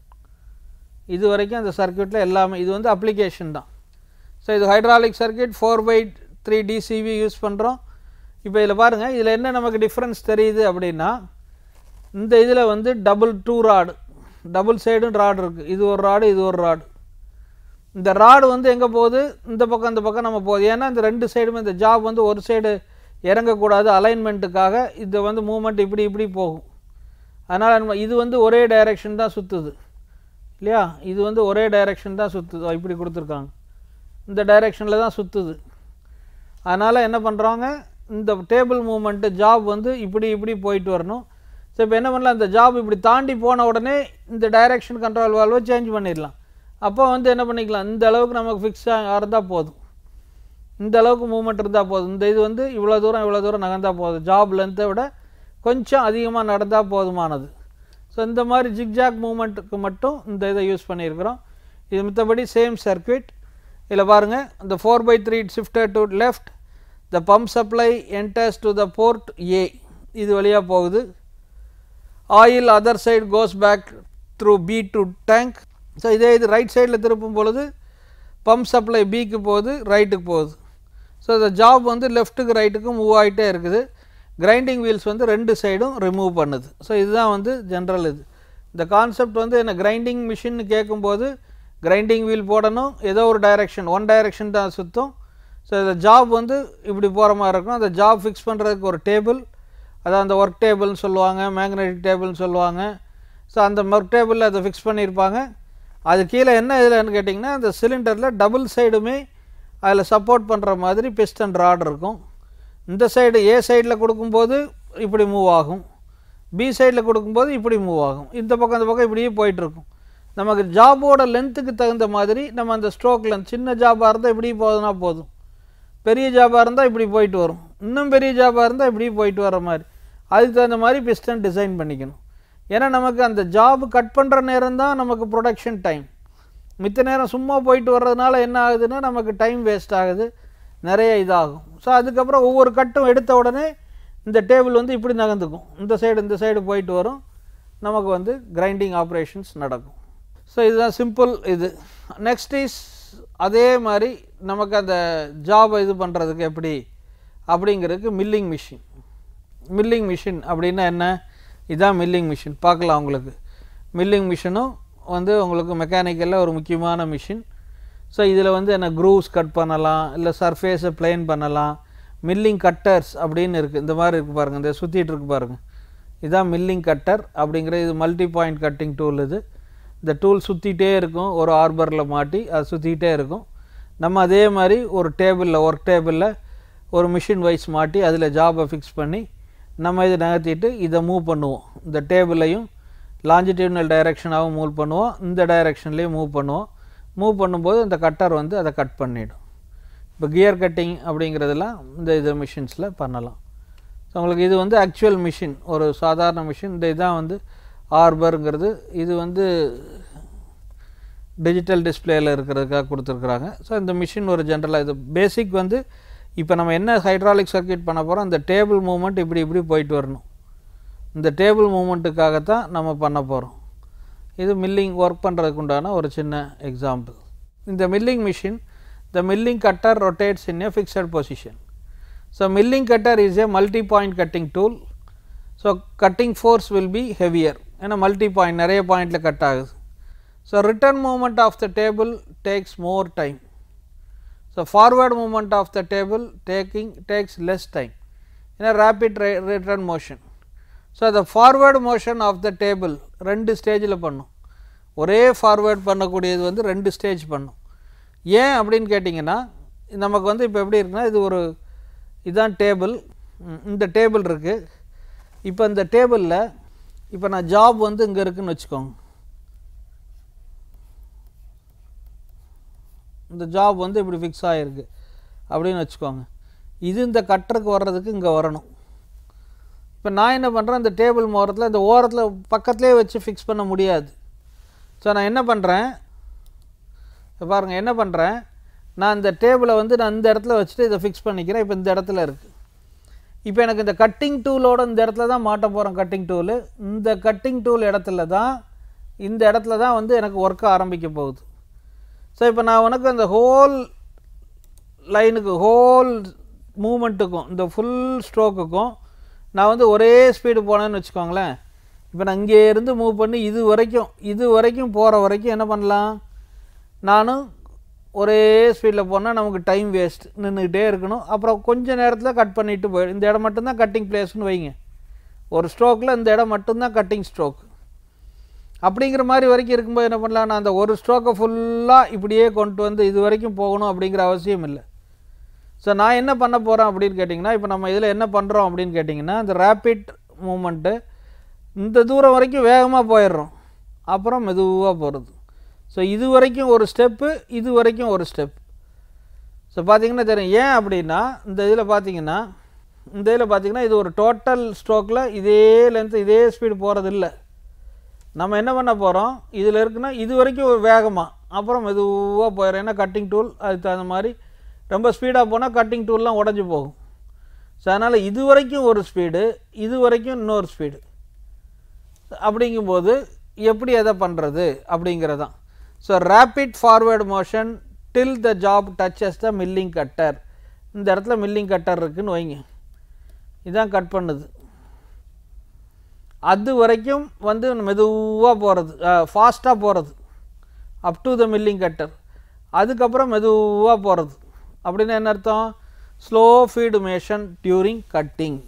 இது வரைக்கும் அந்த சர்க்கியூட்டில் எல்லாமே இது வந்து அப்ளிகேஷன் தான் ஸோ இது hydraulic circuit four by three DCV use பண்ணுறோம் இப்போ இதில் பாருங்கள் இதில் என்ன நமக்கு டிஃப்ரென்ஸ் தெரியுது அப்படின்னா இந்த இதில் வந்து டபுள் டூ ராடு டபுள் சைடும் ராடு இருக்குது இது ஒரு ராடு இது ஒரு ராடு இந்த ராடு வந்து எங்கே போகுது இந்த பக்கம் இந்த பக்கம் நம்ம போகுது ஏன்னா இந்த ரெண்டு சைடுமே இந்த ஜாப் வந்து ஒரு சைடு இறங்கக்கூடாது அலைன்மெண்ட்டுக்காக இது வந்து மூமெண்ட் இப்படி இப்படி போகும் அதனால் நம்ம இது வந்து ஒரே டைரெக்ஷன் தான் சுற்றுது இல்லையா இது வந்து ஒரே டைரெக்ஷன் தான் சுற்றுது இப்படி கொடுத்துருக்காங்க இந்த டைரெக்ஷனில் தான் சுற்றுது அதனால் என்ன பண்ணுறாங்க இந்த டேபிள் மூமெண்ட்டு ஜாப் வந்து இப்படி இப்படி போயிட்டு வரணும் ஸோ இப்போ என்ன பண்ணலாம் இந்த ஜாப் இப்படி தாண்டி போன உடனே இந்த டைரெக்ஷன் கண்ட்ரோல் வால்வை சேஞ்ச் பண்ணிடலாம் அப்போ வந்து என்ன பண்ணிக்கலாம் இந்த அளவுக்கு நமக்கு ஃபிக்ஸ் இருந்தால் போதும் இந்த அளவுக்கு மூமெண்ட் இருந்தால் போதும் இந்த இது வந்து இவ்வளோ தூரம் இவ்வளோ தூரம் நகர்ந்தால் போதும் ஜாப் லென்த்தை விட கொஞ்சம் அதிகமாக நடந்தால் போதுமானது ஸோ இந்த மாதிரி ஜிக்ஜாக் மூமெண்ட்டுக்கு மட்டும் இந்த இதை யூஸ் பண்ணியிருக்கிறோம் இது மற்றபடி சேம் சர்க்யூட் இதில் பாருங்கள் இந்த four by three shifted to left the pump supply enters to the port A இது வழியாக போகுது oil other side goes back through B to tank so இதே இது ரைட் சைடில் திருப்பும் பொழுது பம்ப் சப்ளை பிக்கு போகுது ரைட்டுக்கு போகுது ஸோ இந்த ஜாப் வந்து லெஃப்ட்டுக்கு ரைட்டுக்கு மூவ் ஆகிட்டே இருக்குது கிரைண்டிங் வீல்ஸ் வந்து ரெண்டு சைடும் ரிமூவ் பண்ணுது ஸோ இதுதான் வந்து ஜென்ரல் இது இந்த கான்செப்ட் வந்து என்ன கிரைண்டிங் மிஷின் கேட்கும்போது கிரைண்டிங் வீல் போடணும் ஏதோ ஒரு டைரெக்ஷன் ஒன் டைரெக்ஷன் தான் சுற்றும் ஸோ இந்த ஜாப் வந்து இப்படி போகிற மாதிரி இருக்கும் அந்த ஜாப் ஃபிக்ஸ் பண்ணுறதுக்கு ஒரு டேபிள் அதான் அந்த ஒர்க் டேபிள்னு சொல்லுவாங்க மேக்னெட்டிக் டேபிள்னு சொல்லுவாங்க ஸோ அந்த ஒர்க் டேபிளில் அதை ஃபிக்ஸ் பண்ணியிருப்பாங்க அது கீழே என்ன இதில்னு கேட்டிங்கன்னா அந்த சிலிண்டரில் டபுள் சைடுமே அதில் சப்போர்ட் பண்ணுற மாதிரி பிஸ்டன் ராட் இருக்கும் இந்த சைடு ஏ சைடில் கொடுக்கும்போது இப்படி மூவ் ஆகும் பி சைடில் கொடுக்கும்போது இப்படி மூவ் ஆகும் இந்த பக்கம் இந்த பக்கம் இப்படியே போயிட்டுருக்கும் நமக்கு ஜாபோட லென்த்துக்கு தகுந்த மாதிரி நம்ம அந்த ஸ்ட்ரோக் லென்த் சின்ன ஜாபாக இருந்தால் இப்படி போகுதுன்னா போதும் பெரிய ஜாபாக இருந்தால் இப்படி போயிட்டு வரும் இன்னும் பெரிய ஜாபாக இருந்தால் இப்படி போயிட்டு வர மாதிரி அதுக்கு தகுந்த மாதிரி பிஸ்டன் டிசைன் பண்ணிக்கணும் ஏன்னா நமக்கு அந்த ஜாப் கட் பண்ணுற நேரம் தான் நமக்கு ப்ரொடக்ஷன் டைம் மித்த நேரம் சும்மா போயிட்டு வர்றதுனால என்ன ஆகுதுன்னா நமக்கு டைம் வேஸ்ட் ஆகுது நிறைய இதாகும் ஸோ அதுக்கப்புறம் ஒவ்வொரு கட்டும் எடுத்த உடனே இந்த டேபிள் வந்து இப்படி நகர்ந்துக்கும் இந்த சைடு இந்த சைடு போயிட்டு வரும் நமக்கு வந்து கிரைண்டிங் ஆப்ரேஷன்ஸ் நடக்கும் ஸோ இதுதான் சிம்பிள் இது நெக்ஸ்ட் இஸ் அதே மாதிரி நமக்கு அந்த ஜாபை இது பண்ணுறதுக்கு எப்படி அப்படிங்கிறதுக்கு மில்லிங் மிஷின் மில்லிங் மிஷின் அப்படின்னா என்ன இதுதான் மில்லிங் மிஷின் பார்க்கலாம் உங்களுக்கு மில்லிங் மிஷினும் வந்து உங்களுக்கு மெக்கானிக்கலில் ஒரு முக்கியமான மிஷின் ஸோ இதில் வந்து என்ன க்ரூவ்ஸ் கட் பண்ணலாம் இல்லை சர்ஃபேஸை பிளேன் பண்ணலாம் மில்லிங் கட்டர்ஸ் அப்படின்னு இருக்குது இந்த மாதிரி இருக்குது பாருங்கள் இந்த சுற்றிட்டு இருக்கு பாருங்கள் இதுதான் மில்லிங் கட்டர் அப்படிங்கிற இது மல்டி பாயிண்ட் கட்டிங் டூல் இது இந்த டூல் சுற்றிட்டே இருக்கும் ஒரு ஆர்பரில் மாட்டி அது சுற்றிக்கிட்டே இருக்கும் நம்ம அதே மாதிரி ஒரு டேபிளில் ஒர்க் டேபிளில் ஒரு மிஷின் வைஸ் மாட்டி அதில் ஜாபை ஃபிக்ஸ் பண்ணி நம்ம இதை நகர்த்திட்டு இதை மூவ் பண்ணுவோம் இந்த டேபிளையும் லாஞ்சிடியூனல் டைரெக்ஷனாகவும் மூவ் பண்ணுவோம் இந்த டைரெக்ஷன்லேயும் மூவ் பண்ணுவோம் மூவ் பண்ணும்போது இந்த கட்டர் வந்து அதை கட் பண்ணிடும் இப்போ கியர் கட்டிங் அப்படிங்கிறதெல்லாம் இந்த இது மிஷின்ஸில் பண்ணலாம் ஸோ உங்களுக்கு இது வந்து ஆக்சுவல் மிஷின் ஒரு சாதாரண மிஷின் இந்த இதான் வந்து ஆர்பருங்கிறது இது வந்து டிஜிட்டல் டிஸ்பிளேயில் இருக்கிறதுக்காக கொடுத்துருக்குறாங்க ஸோ இந்த மிஷின் ஒரு ஜென்ரலாக இது பேசிக் வந்து இப்போ நம்ம என்ன ஹைட்ராலிக் சர்க்கியூட் பண்ண போகிறோம் அந்த டேபிள் மூமெண்ட் இப்படி இப்படி போயிட்டு வரணும் இந்த டேபிள் மூமெண்ட்டுக்காகத்தான் நம்ம பண்ண போகிறோம் இது மில்லிங் ஒர்க் பண்ணுறதுக்கு உண்டான ஒரு சின்ன எக்ஸாம்பிள் இந்த milling machine the milling cutter rotates in a fixed position so milling cutter is a multi point cutting tool so cutting force will be heavier ஏன்னா மல்டி பாயிண்ட் நிறைய பாயிண்டில் கட் ஆகுது so return movement of the table takes more time so forward movement of the table taking takes less time ஏன்னா rapid return motion so the forward motion of the table ரெண்டு ஸ்டேஜில் பண்ணும் ஒரே forward பண்ணக்கூடியது வந்து ரெண்டு stage பண்ணும் ஏன் அப்படின்னு கேட்டிங்கன்னா நமக்கு வந்து இப்போ எப்படி இருக்குன்னா இது ஒரு இதான் டேபிள் இந்த டேபிள் இருக்குது இப்போ இந்த டேபிளில் இப்போ நான் ஜாப் வந்து இங்கே இருக்குன்னு வச்சுக்கோங்க இந்த ஜாப் வந்து இப்படி ஃபிக்ஸ் ஆகிருக்கு அப்படின்னு வச்சுக்கோங்க இது இந்த கட்டருக்கு வர்றதுக்கு இங்கே வரணும் இப்போ நான் என்ன பண்ணுறேன் இந்த டேபிள் ஓரத்தில் இந்த ஓரத்தில் பக்கத்துலேயே வச்சு ஃபிக்ஸ் பண்ண முடியாது ஸோ நான் என்ன பண்ணுறேன் இப்போ பாருங்கள் என்ன பண்ணுறேன் நான் இந்த டேபிளை வந்து நான் இந்த இடத்துல வச்சுட்டு இதை ஃபிக்ஸ் பண்ணிக்கிறேன் இப்போ இந்த இடத்துல இருக்குது இப்போ எனக்கு இந்த கட்டிங் டூலோட இந்த இடத்துல தான் மாட்ட போகிறேன் கட்டிங் டூலு இந்த கட்டிங் டூல் இடத்துல தான் இந்த இடத்துல தான் வந்து எனக்கு ஒர்க்க ஆரம்பிக்க போகுது ஸோ இப்போ நான் உனக்கு அந்த ஹோல் லைனுக்கு ஹோல் மூமெண்ட்டுக்கும் இந்த ஃபுல் ஸ்ட்ரோக்குக்கும் நான் வந்து ஒரே ஸ்பீடு போனேன்னு வச்சுக்கோங்களேன் இப்போ நான் இங்கே இருந்து மூவ் பண்ணி இது வரைக்கும் இது வரைக்கும் போகிற வரைக்கும் என்ன பண்ணலாம் நானும் ஒரே ஸ்பீடில் போனால் நமக்கு டைம் வேஸ்ட் நின்றுக்கிட்டே இருக்கணும் அப்புறம் கொஞ்சம் நேரத்தில் கட் பண்ணிட்டு போயிடும் இந்த இடம் மட்டும்தான் கட்டிங் பிளேஸ்னு வைங்க ஒரு ஸ்ட்ரோக்கில் இந்த இடம் மட்டும்தான் கட்டிங் ஸ்ட்ரோக் அப்படிங்கிற மாதிரி வரைக்கும் இருக்கும்போது என்ன பண்ணலாம் நான் அந்த ஒரு ஸ்ட்ரோக்கை ஃபுல்லாக இப்படியே கொண்டு வந்து இது வரைக்கும் போகணும் அப்படிங்கிற அவசியம் இல்லை ஸோ நான் என்ன பண்ண போகிறேன் அப்படின்னு கேட்டிங்கன்னா இப்போ நம்ம இதில் என்ன பண்ணுறோம் அப்படின்னு கேட்டிங்கன்னா இந்த ரேப்பிட் மூமெண்ட்டு இந்த தூரம் வரைக்கும் வேகமாக போயிடுறோம் அப்புறம் மெதுவாக போகிறது ஸோ இது வரைக்கும் ஒரு ஸ்டெப்பு இது வரைக்கும் ஒரு ஸ்டெப் ஸோ பார்த்தீங்கன்னா தெரியும் ஏன் அப்படின்னா இந்த இதில் பார்த்தீங்கன்னா இந்த இதில் பார்த்தீங்கன்னா இது ஒரு டோட்டல் ஸ்ட்ரோக்கில் இதே லென்த்து இதே ஸ்பீடு போகிறது இல்லை நம்ம என்ன பண்ண போகிறோம் இதில் இருக்குன்னா இது வரைக்கும் ஒரு வேகமாக அப்புறம் மெதுவாக போயிடும் ஏன்னா கட்டிங் டூல் அதுக்கு தகுந்த மாதிரி ரொம்ப ஸ்பீடாக போனால் கட்டிங் டூல்லாம் உடஞ்சி போகும் ஸோ அதனால் இது வரைக்கும் ஒரு ஸ்பீடு இது வரைக்கும் இன்னொரு ஸ்பீடு அப்படிங்கும்போது எப்படி எதை பண்ணுறது அப்படிங்கிறதான் so rapid forward motion till the job touches the milling cutter இந்த இடத்துல மில்லிங் கட்டர் இருக்குன்னு வைங்க இதான் கட் பண்ணுது அது வரைக்கும் வந்து மெதுவாக போகிறது ஃபாஸ்ட்டாக போகிறது up to the milling cutter அதுக்கப்புறம் மெதுவாக போகிறது அப்படின்னு என்ன அர்த்தம் slow feed motion during cutting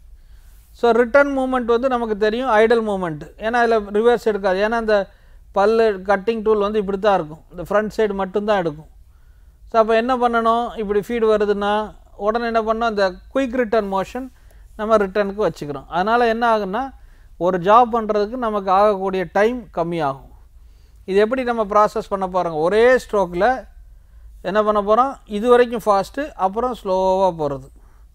so return movement வந்து நமக்கு தெரியும் ஐடல் மூமெண்ட் ஏன்னா அதில் ரிவர்ஸ் எடுக்காது ஏன்னா இந்த பல்லு கட்டிங் டூல் வந்து இப்படி தான் இருக்கும் இந்த ஃப்ரண்ட் சைடு மட்டும்தான் எடுக்கும் ஸோ அப்போ என்ன பண்ணணும் இப்படி ஃபீடு வருதுன்னா உடனே என்ன பண்ணோம் இந்த குயிக் ரிட்டர்ன் மோஷன் நம்ம ரிட்டர்னுக்கு வச்சுக்கிறோம் அதனால் என்ன ஆகுன்னா ஒரு ஜாப் பண்ணுறதுக்கு நமக்கு ஆகக்கூடிய டைம் கம்மியாகும் இது எப்படி நம்ம ப்ராசஸ் பண்ண போகிறோங்க ஒரே ஸ்ட்ரோக்கில் என்ன பண்ண போகிறோம் இது வரைக்கும் ஃபாஸ்ட்டு அப்புறம் ஸ்லோவாக போகிறது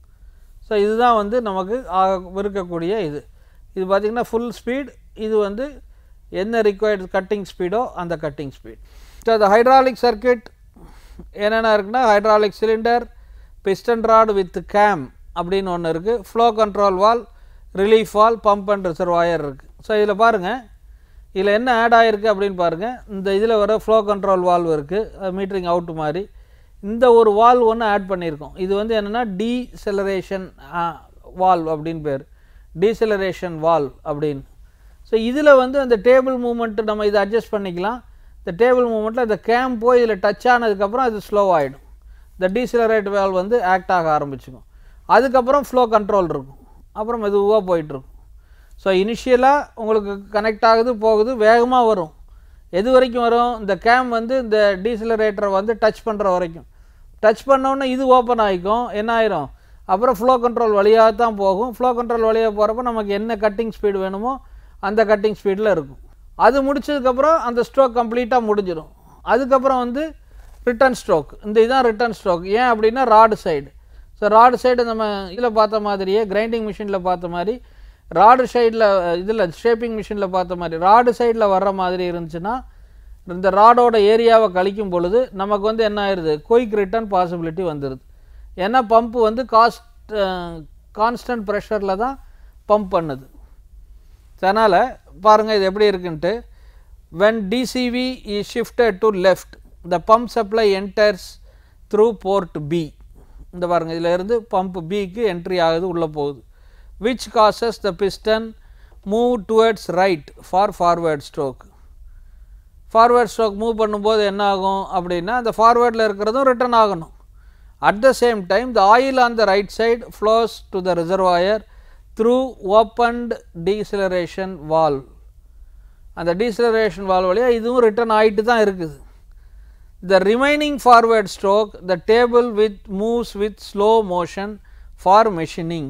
ஸோ இதுதான் வந்து நமக்கு ஆக இருக்கக்கூடிய இது இது பார்த்திங்கன்னா ஃபுல் ஸ்பீட் இது வந்து என்ன ரிக்வயர்டு கட்டிங் ஸ்பீடோ அந்த கட்டிங் ஸ்பீட் ஸோ அந்த ஹைட்ராலிக் சர்க்கியூட் என்னென்ன இருக்குன்னா hydraulic cylinder piston rod with cam அப்படின்னு ஒன்று இருக்குது flow control valve relief valve pump and reservoir இருக்குது ஸோ இதில் பாருங்கள் இதில் என்ன ஆட் ஆகிருக்கு அப்படின்னு பாருங்கள் இந்த இதில் வர ஃப்ளோ கண்ட்ரோல் வால்வ் இருக்குது மீட்டரிங் அவுட் மாதிரி இந்த ஒரு வால்வ் ஒன்று ஆட் பண்ணியிருக்கோம் இது வந்து என்னென்னா டீசெலரேஷன் வால்வ் அப்படின்னு பேர் டீசெலரேஷன் வால்வ் அப்படின்னு ஸோ இதில் வந்து அந்த டேபிள் மூமெண்ட்டு நம்ம இதை அட்ஜஸ்ட் பண்ணிக்கலாம் இந்த டேபிள் மூமெண்ட்டில் இந்த கேம் போய் இதில் டச் ஆனதுக்கப்புறம் அது ஸ்லோ ஆகிடும் இந்த டீசெலரேட் வால்வ் வந்து ஆக்ட் ஆக ஆரம்பிச்சுக்கும் அதுக்கப்புறம் ஃப்ளோ கண்ட்ரோல் இருக்கும் அப்புறம் மெதுவாக போயிட்டுருக்கும் ஸோ இனிஷியலாக உங்களுக்கு கனெக்ட் ஆகுது போகுது வேகமாக வரும் எது வரைக்கும் வரும் இந்த கேம் வந்து இந்த டீசலரேட்டரை வந்து டச் பண்ணுற வரைக்கும் டச் பண்ணோன்னே இது ஓப்பன் ஆகிக்கும் என்ன ஆயிரும் அப்புறம் ஃப்ளோ கண்ட்ரோல் வழியாக தான் போகும் ஃப்ளோ கண்ட்ரோல் வழியாக போகிறப்ப நமக்கு என்ன கட்டிங் ஸ்பீடு வேணுமோ அந்த கட்டிங் ஸ்பீடில் இருக்கும் அது முடிச்சதுக்கப்புறம் அந்த ஸ்ட்ரோக் கம்ப்ளீட்டாக முடிஞ்சிடும் அதுக்கப்புறம் வந்து ரிட்டர்ன் ஸ்ட்ரோக் இந்த இதுதான் ரிட்டர்ன் ஸ்ட்ரோக் ஏன் அப்படின்னா rod side so rod side நம்ம இதில் பார்த்த மாதிரியே கிரைண்டிங் மிஷினில் பார்த்த மாதிரி ராடு சைடில் இதில் ஷேப்பிங் மிஷினில் பார்த்த மாதிரி ராடு சைடில் வர்ற மாதிரி இருந்துச்சுன்னா இந்த ராடோட ஏரியாவை கழிக்கும் பொழுது நமக்கு வந்து என்ன ஆயிடுது குயிக் ரிட்டர்ன் பாசிபிலிட்டி வந்துடுது ஏன்னா பம்ப்பு வந்து காஸ்ட் கான்ஸ்டன்ட் ப்ரெஷரில் தான் பம்ப் பண்ணுது அதனால் பாருங்கள் இது எப்படி இருக்குன்ட்டு when DCV is shifted to left the pump supply enters through port B இந்த பாருங்கள் இதில் இருந்து பம்ப் பிக்கு என்ட்ரி ஆகுது உள்ளே போகுது which causes the piston move towards right for forward stroke forward stroke move பண்ணும்போது என்ன ஆகும் அப்படின்னா அந்த ஃபார்வேர்டில் இருக்கிறதும் ரிட்டர்ன் ஆகணும் at the same time the oil on the right side flows to the reservoir through opened deceleration valve அந்த deceleration valve வழியாக இதுவும் ரிட்டர்ன் ஆகிட்டு தான் இருக்குது the remaining forward stroke the table with moves with slow motion for machining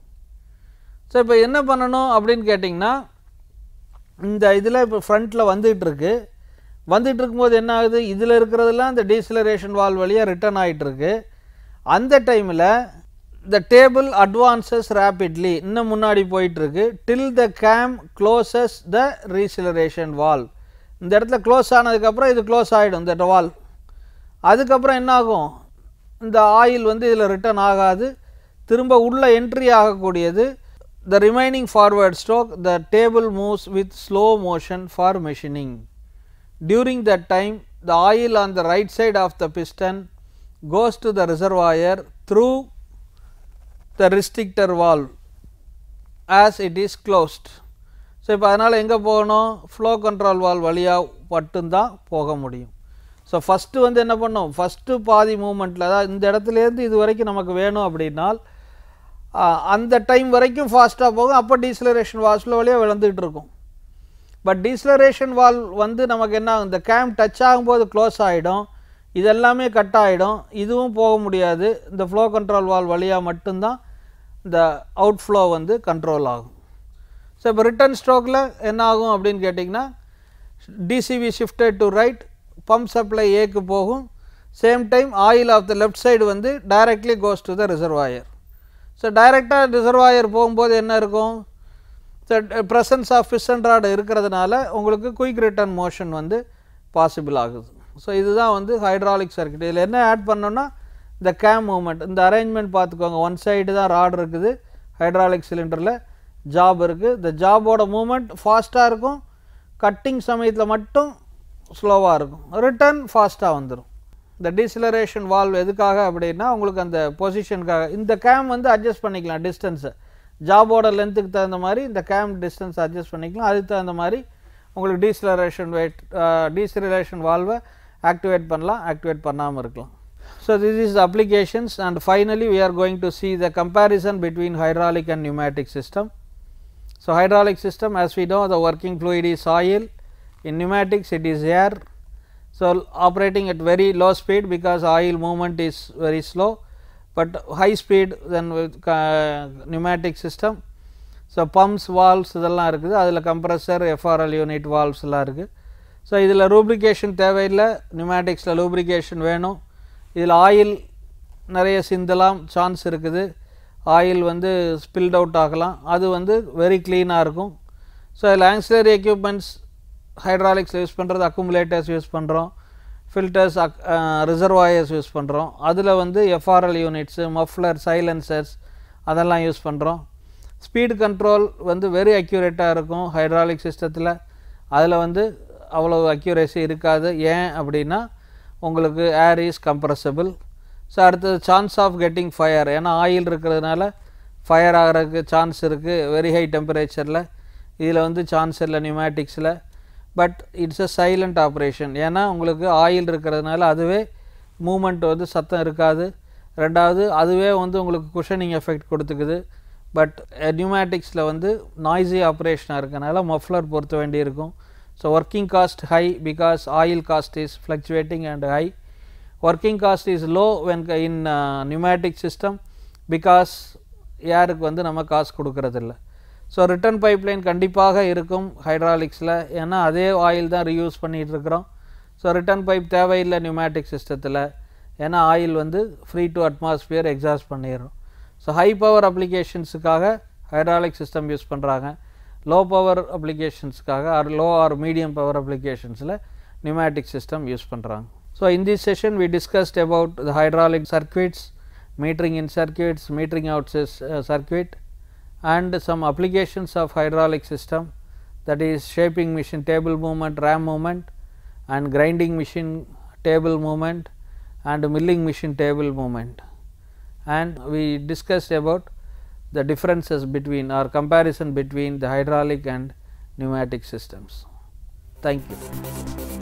so இப்போ என்ன பண்ணணும் அப்படின்னு கேட்டிங்கன்னா இந்த இதில் இப்போ ஃப்ரண்ட்டில் வந்துகிட்டு இருக்கு வந்துட்டு இருக்கும்போது என்ன ஆகுது இதில் இருக்கிறதெல்லாம் இந்த டீசலரேஷன் வால் வழியாக ரிட்டர்ன் ஆகிட்டு இருக்கு அந்த டைமில் த டேபிள் அட்வான்சஸ் ரேப்பிட்லி இன்னும் முன்னாடி போயிட்டுருக்கு டில் த கேம் க்ளோசஸ் த ரீசிலரேஷன் வால் இந்த இடத்துல க்ளோஸ் ஆனதுக்கப்புறம் இது க்ளோஸ் ஆகிடும் இந்த வால் அதுக்கப்புறம் என்ன ஆகும் இந்த ஆயில் வந்து இதில் ரிட்டர்ன் ஆகாது திரும்ப உள்ள என்ட்ரி ஆகக்கூடியது the remaining forward stroke the table moves with slow motion for machining during that time the oil on the right side of the piston goes to the reservoir through the restrictor valve as it is closed so இப்போ அதனால் எங்கே போகணும் flow control வால் வழியாக மட்டும்தான் போக முடியும் so first வந்து என்ன பண்ணோம் ஃபஸ்ட்டு பாதி மூமெண்ட்டில் அதாவது இந்த இடத்துலேருந்து இது வரைக்கும் நமக்கு வேணும் அப்படின்னால் அந்த டைம் வரைக்கும் ஃபாஸ்ட்டாக போகும் அப்போ டீசலரேஷன் வால்ஸில் வழியாக விளந்துக்கிட்டு இருக்கும் பட் டீசலரேஷன் வால் வந்து நமக்கு என்ன இந்த கேம் டச் ஆகும்போது க்ளோஸ் ஆகிடும் இதெல்லாமே கட் ஆகிடும் இதுவும் போக முடியாது இந்த ஃப்ளோ கண்ட்ரோல் வால் வழியாக மட்டும்தான் இந்த அவுட் ஃப்ளோ வந்து கண்ட்ரோல் ஆகும் ஸோ இப்போ ரிட்டர்ன் ஸ்ட்ரோக்கில் என்ன ஆகும் அப்படின்னு கேட்டிங்கன்னா DCV shifted to right pump supply ஏக்கு போகும் same time oil of the left side வந்து directly goes to the reservoir so டைரெக்டாக ரிசர்வாயர் போகும்போது என்ன இருக்கும் so presence of piston rod இருக்கிறதுனால உங்களுக்கு குயிக் ரிட்டர்ன் மோஷன் வந்து பாசிபிள் ஆகுது ஸோ இதுதான் வந்து ஹைட்ராலிக் சர்க்கிட் இதில் என்ன ஆட் பண்ணோன்னா இந்த கேம் மூமெண்ட் இந்த அரேஞ்ச்மெண்ட் பார்த்துக்கோங்க ஒன் சைடு தான் ராட் இருக்குது ஹைட்ராலிக் சிலிண்டரில் ஜாப் இருக்குது இந்த ஜாபோட மூமெண்ட் ஃபாஸ்ட்டாக இருக்கும் கட்டிங் சமயத்தில் மட்டும் ஸ்லோவாக இருக்கும் ரிட்டர்ன் ஃபாஸ்ட்டாக வந்துடும் இந்த டீசிலரேஷன் வால்வ் எதுக்காக அப்படின்னா உங்களுக்கு அந்த பொசிஷனுக்காக இந்த கேம் வந்து அட்ஜஸ்ட் பண்ணிக்கலாம் டிஸ்டன்ஸை ஜாபோட லென்த்துக்கு தகுந்த மாதிரி இந்த கேம் டிஸ்டன்ஸ் அட்ஜஸ்ட் பண்ணிக்கலாம் அதுக்கு தகுந்த மாதிரி உங்களுக்கு டீசிலரேஷன் வெயிட் டீசிலரேஷன் வால்வை ஆக்டிவேட் பண்ணலாம் ஆக்டிவேட் பண்ணாமல் இருக்கலாம் so this is applications and finally we are going to see the comparison between hydraulic and pneumatic system so hydraulic system as we know the working fluid is oil in pneumatics it is air so operating at very low speed because oil movement is very slow but high speed then with uh, pneumatic system so pumps valves இதெல்லாம் இருக்குது அதில் compressor FRL unit வால்வ்ஸ்லாம் இருக்குது so இதில் ரூப்ரிகேஷன் தேவையில்லை நியூமேட்டிக்ஸில் lubrication வேணும் இதில் oil நிறைய சிந்தலாம் chance இருக்குது ஆயில் வந்து ஸ்பில்ட் அவுட் ஆகலாம் அது வந்து வெரி க்ளீனாக இருக்கும் ஸோ இதில் ஆங்ஸிலரி எக்யூப்மெண்ட்ஸ் ஹைட்ராலிக்ஸ் யூஸ் பண்ணுறது அக்குமுலேட்டர்ஸ் யூஸ் பண்ணுறோம் ஃபில்டர்ஸ் அக் ரிசர்வாயர்ஸ் யூஸ் பண்ணுறோம் அதில் வந்து எஃப்ஆர்எல் யூனிட்ஸு மஃப்ளர் சைலன்சர்ஸ் அதெல்லாம் யூஸ் பண்ணுறோம் ஸ்பீடு கண்ட்ரோல் வந்து வெரி அக்யூரேட்டாக இருக்கும் ஹைட்ராலிக் சிஸ்டத்தில் அதில் வந்து அவ்வளோ அக்யூரேசி இருக்காது ஏன் அப்படின்னா உங்களுக்கு ஏர் இஸ் கம்ப்ரஸபிள் ஸோ அடுத்தது சான்ஸ் ஆஃப் கெட்டிங் ஃபயர் ஏன்னா ஆயில் இருக்கிறதுனால ஃபயர் ஆகிறதுக்கு சான்ஸ் இருக்குது வெரி ஹை டெம்பரேச்சரில் இதில் வந்து சான்ஸ் இல்லை நியூமேட்டிக்ஸில் but it's a silent operation ஏன்னா உங்களுக்கு ஆயில் இருக்கிறதுனால அதுவே மூமெண்ட் வந்து சத்தம் இருக்காது ரெண்டாவது அதுவே வந்து உங்களுக்கு குஷனிங் எஃபெக்ட் கொடுத்துக்குது பட் நியூமேட்டிக்ஸில் வந்து நாய்ஸி ஆப்ரேஷனாக இருக்கனால மஃப்ளர் பொறுத்த வேண்டியிருக்கும் so working cost high because oil cost is fluctuating and high working cost is low when in pneumatic system because ஏருக்கு வந்து நம்ம காசு கொடுக்கறதில்ல ஸோ ரிட்டர்ன் பைப்லைன் கண்டிப்பாக இருக்கும் ஹைட்ராலிக்ஸில் ஏன்னா அதே ஆயில் தான் ரியூஸ் பண்ணிகிட்டு இருக்கிறோம் ஸோ ரிட்டர்ன் பைப் தேவையில்லை நியூமேட்டிக் சிஸ்டத்தில் ஏன்னா ஆயில் வந்து ஃப்ரீ டு அட்மாஸ்பியர் எக்ஸாஸ்ட் பண்ணிடுறோம் ஸோ ஹை பவர் அப்ளிகேஷன்ஸுக்காக ஹைட்ராலிக் சிஸ்டம் யூஸ் பண்ணுறாங்க லோ பவர் அப்ளிகேஷன்ஸ்க்காக or low or medium power அப்ளிகேஷன்ஸில் நியூமேட்டிக் சிஸ்டம் யூஸ் பண்ணுறாங்க so in this session we discussed about the hydraulic circuits metering in circuits, metering out uh, circuit and some applications of hydraulic system that is shaping machine table movement, ram movement and grinding machine table movement and milling machine table movement. And we discussed about the differences between or comparison between the hydraulic and pneumatic systems. Thank you.